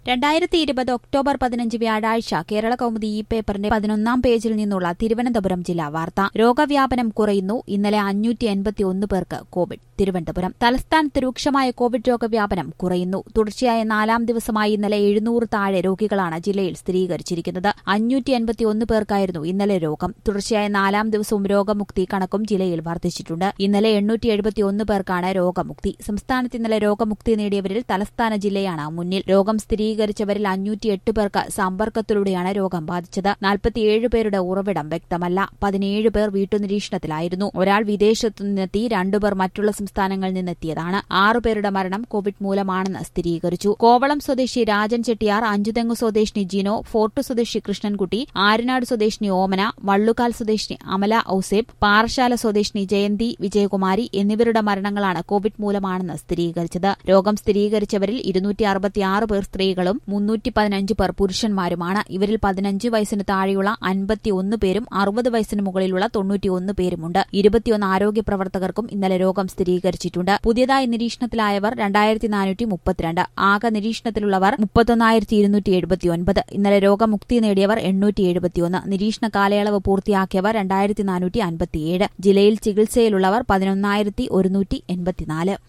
രണ്ടായിരത്തി ഇരുപത് ഒക്ടോബർ പതിനഞ്ച് വ്യാഴാഴ്ച കേരള കൗമുദി ഈ പേപ്പറിന്റെ പതിനൊന്നാം പേജിൽ നിന്നുള്ള തിരുവനന്തപുരം ജില്ലാ വാർത്ത രോഗവ്യാപനം കുറയുന്നു ഇന്നലെ അഞ്ഞൂറ്റി എൺപത്തി ഒന്ന് പേർക്ക് കോവിഡ് തിരുവനന്തപുരം തലസ്ഥാനത്ത് രൂക്ഷമായ കോവിഡ് രോഗവ്യാപനം കുറയുന്നു തുടർച്ചയായ നാലാം ദിവസമായി ഇന്നലെ എഴുന്നൂറ് താഴെ രോഗികളാണ് ജില്ലയിൽ സ്ഥിരീകരിച്ചിരിക്കുന്നത് അഞ്ഞൂറ്റി എൺപത്തി ഒന്ന് പേർക്കായിരുന്നു ഇന്നലെ രോഗം തുടർച്ചയായ നാലാം ദിവസവും രോഗമുക്തി കണക്കും ജില്ലയിൽ വർദ്ധിച്ചിട്ടുണ്ട് ഇന്നലെ എണ്ണൂറ്റി എഴുപത്തി ഒന്ന് പേർക്കാണ് രോഗമുക്തി സംസ്ഥാനത്ത് ഇന്നലെ രോഗമുക്തി നേടിയവരിൽ തലസ്ഥാന ജില്ലയാണ് മുന്നിൽ രോഗം സ്ഥിരീകരിച്ചവരിൽ അഞ്ഞൂറ്റിയെട്ട് പേർക്ക് സമ്പർക്കത്തിലൂടെയാണ് രോഗം ബാധിച്ചത് നാൽപ്പത്തിയേഴ് പേരുടെ ഉറവിടം വ്യക്തമല്ല പതിനേഴ് പേർ വീട്ടുനിരീക്ഷണത്തിലായിരുന്നു ഒരാൾ വിദേശത്തു നിന്നെത്തി രണ്ടുപേർ മറ്റുള്ള സംസ്ഥാനങ്ങളിൽ നിന്നെത്തിയതാണ് ആറുപേരുടെ മരണം കോവിഡ് മൂലമാണെന്ന് സ്ഥിരീകരിച്ചു കോവളം സ്വദേശി രാജൻ ചെട്ടിയാർ അഞ്ചുതെങ്ങു സ്വദേശിനി ജിനോ ഫോർട്ട് സ്വദേശി കൃഷ്ണൻകുട്ടി ആരനാട് സ്വദേശിനി ഓമന വള്ളുകാൽ സ്വദേശിനി അമല ഔസേബ് പാറശാല സ്വദേശിനി ജയന്തി വിജയകുമാരി എന്നിവരുടെ മരണങ്ങളാണ് കോവിഡ് മൂലമാണെന്ന് സ്ഥിരീകരിച്ചത് രോഗം സ്ഥിരീകരിച്ചവരിൽ ഇരുന്നൂറ്റി അറുപത്തിയാറ് പേർ സ്ത്രീകളും മുന്നൂറ്റി പതിനഞ്ച് പേർ പുരുഷന്മാരുമാണ് ഇവരിൽ പതിനഞ്ച് വയസ്സിന് താഴെയുള്ള അൻപത്തിയൊന്ന് പേരും അറുപത് വയസ്സിന് മുകളിലുള്ള തൊണ്ണൂറ്റിയൊന്ന് പേരുമുണ്ട് ഇരുപത്തിയൊന്ന് ആരോഗ്യ പ്രവർത്തകർക്കും ഇന്നലെ രോഗം സ്ഥിരീകരിച്ചിട്ടുണ്ട് പുതിയതായി നിരീക്ഷണത്തിലായവർ രണ്ടായിരത്തി നാനൂറ്റി മുപ്പത്തിരണ്ട് ആകെ നിരീക്ഷണത്തിലുള്ളവർ മുപ്പത്തൊന്നായിരത്തി ഇരുന്നൂറ്റി എഴുപത്തിയൊൻപത് ഇന്നലെ രോഗമുക്തി നേടിയവർ എണ്ണൂറ്റി എഴുപത്തിയൊന്ന് നിരീക്ഷണ കാലയളവ് പൂർത്തിയാക്കിയവർ രണ്ടായിരത്തി നാനൂറ്റി അൻപത്തിയേഴ് ജില്ലയിൽ ചികിത്സയിലുള്ളവർ പതിനൊന്നായിരത്തി ഒരുന്നൂറ്റി എൺപത്തിനാല്